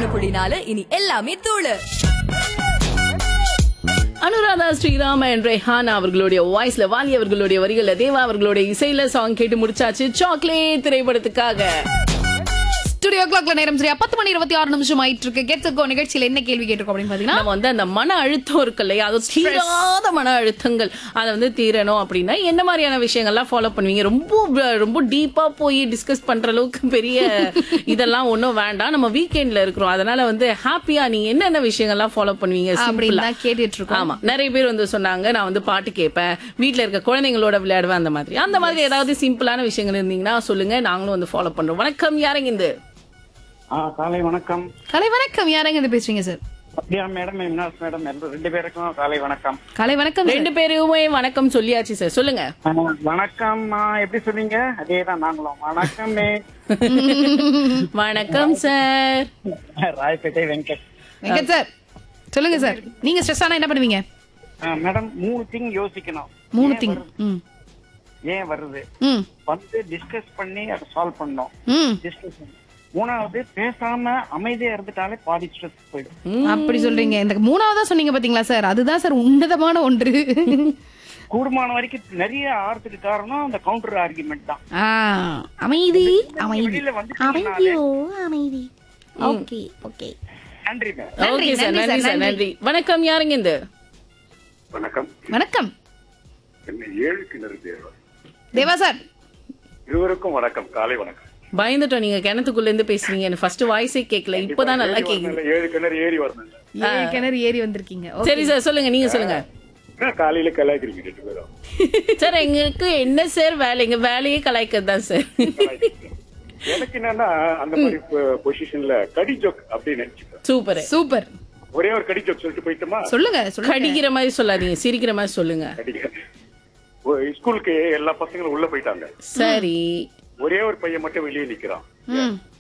ஒண்ணு புள்ளி நாலு இனி எல்லாமே தூளு அனுராதா ஸ்ரீராம் அண்ட் ரெஹானா அவர்களுடைய வாய்ஸ்ல வாலி அவர்களுடைய வரிகள்ல தேவா அவர்களுடைய இசையில சாங் கேட்டு முடிச்சாச்சு சாக்லேட் திரைப்படத்துக்காக ஸ்டுடியோ கிளாக்ல நேரம் சரியா பத்து மணி இருபத்தி ஆறு நிமிஷம் ஆயிட்டு இருக்கு கெட் கோ நிகழ்ச்சியில என்ன கேள்வி கேட்டிருக்கோம் அப்படின்னு பாத்தீங்கன்னா நம்ம வந்து அந்த மன அழுத்தம் இருக்கு இல்லையா அது தீராத மன அழுத்தங்கள் அதை வந்து தீரணும் அப்படின்னா என்ன மாதிரியான விஷயங்கள்லாம் ஃபாலோ பண்ணுவீங்க ரொம்ப ரொம்ப டீப்பா போய் டிஸ்கஸ் பண்ற அளவுக்கு பெரிய இதெல்லாம் ஒன்றும் வேண்டாம் நம்ம வீக்கெண்ட்ல இருக்கிறோம் அதனால வந்து ஹாப்பியா நீங்க என்னென்ன விஷயங்கள்லாம் ஃபாலோ பண்ணுவீங்க அப்படின்னு சிம்பிளா தான் கேட்டுட்டு இருக்கோம் ஆமா நிறைய பேர் வந்து சொன்னாங்க நான் வந்து பாட்டு கேட்பேன் வீட்ல இருக்க குழந்தைங்களோட விளையாடுவேன் அந்த மாதிரி அந்த மாதிரி ஏதாவது சிம்பிளான விஷயங்கள் இருந்தீங்கன்னா சொல்லுங்க நாங்களும் வந்து ஃபாலோ பண்றோம் வணக்கம் யாருங்க இந்த ஆ காலை வணக்கம் கலை வணக்கம் யாரங்க இருந்து பேசுறீங்க சார் அப்படியா மேடம் இம்னாஸ் மேடம் ரெண்டு- ரெண்டு பேருக்கும் காலை வணக்கம் கலை வணக்கம் sir. ரெண்டு பேருமே வணக்கம் சொல்லியாச்சு சார் சொல்லுங்க ஆ, வணக்கம் ஆ, எப்படி சொன்னீங்க அதேதான் நாங்களும் வணக்கமே வணக்கம் சார் ராயப்பேட்டை வெங்கட் வெங்கட் சார் சொல்லுங்க சார் நீங்க ஸ்ட்ரெஸ் ஆனா என்ன பண்ணுவீங்க ஆ, மேடம் மூணு திங் யோசிக்கணும் மூணு ஏன் திங் வருது? ம் ஏன் வருது ம் வந்து டிஸ்கஸ் பண்ணி அதை சால்வ் பண்ணோம் ம் டிஸ்கஸ் மூணாவது பேசாம அமைதியா இருந்துட்டாலே பாதி ஸ்ட்ரெஸ் போயிடும் அப்படி சொல்றீங்க இந்த மூணாவதா சொன்னீங்க பாத்தீங்களா சார் அதுதான் சார் உன்னதமான ஒன்று கூடுமான வரைக்கும் நிறைய ஆறதுக்கு காரணம் அந்த கவுண்டர் ஆர்குமெண்ட் தான் ஆ, அமைதி அமைதி வெளியில வந்து அமைதி ஓகே ஓகே நன்றி மேம் நன்றி, ஓகே சார் நன்றி நன்றி sir, சார் நன்றி. நன்றி வணக்கம் யாருங்க இந்த வணக்கம் வணக்கம் என்னை ஏழு கிணறு தேர்வார் தேவா சார் இருவருக்கும் வணக்கம் காலை வணக்கம் பயந்துட்டோம் நீங்க கிணத்துக்குள்ள இருந்து பேசுறீங்க எனக்கு ஃபர்ஸ்ட் வாய்ஸே கேட்கல இப்பதான் நல்லா ஏறி கேக்குது வரணும்ல, ஏழு கிணறு ஏறி வரணும் ஏழு கிணறு ஏறி வந்திருக்கீங்க Okay. சரி சார் சொல்லுங்க நீங்க சொல்லுங்க காலையில கலாய்க்கிறீங்க ரெண்டு பேரும் சார் எங்களுக்கு என்ன சார் வேலை எங்க வேலையே கலாய்க்கிறது தான் சார் எனக்கு என்னன்னா அந்த மாதிரி பொசிஷன்ல கடி ஜோக் அப்படின்னு நினைச்சுப்பேன் சூப்பர் சூப்பர் ஒரே ஒரு கடி ஜோக் சொல்லிட்டு போயிட்டுமா சொல்லுங்க சொல்லுங்க கடிக்கிற மாதிரி சொல்லாதீங்க சிரிக்கிற மாதிரி சொல்லுங்க கடிக்க ஒ- ஸ்கூலுக்கு எல்லா பசங்களும் உள்ள போயிட்டாங்க சரி ஒரே ஒரு பையன் மட்டும் வெளியே நிக்கிறான் ம்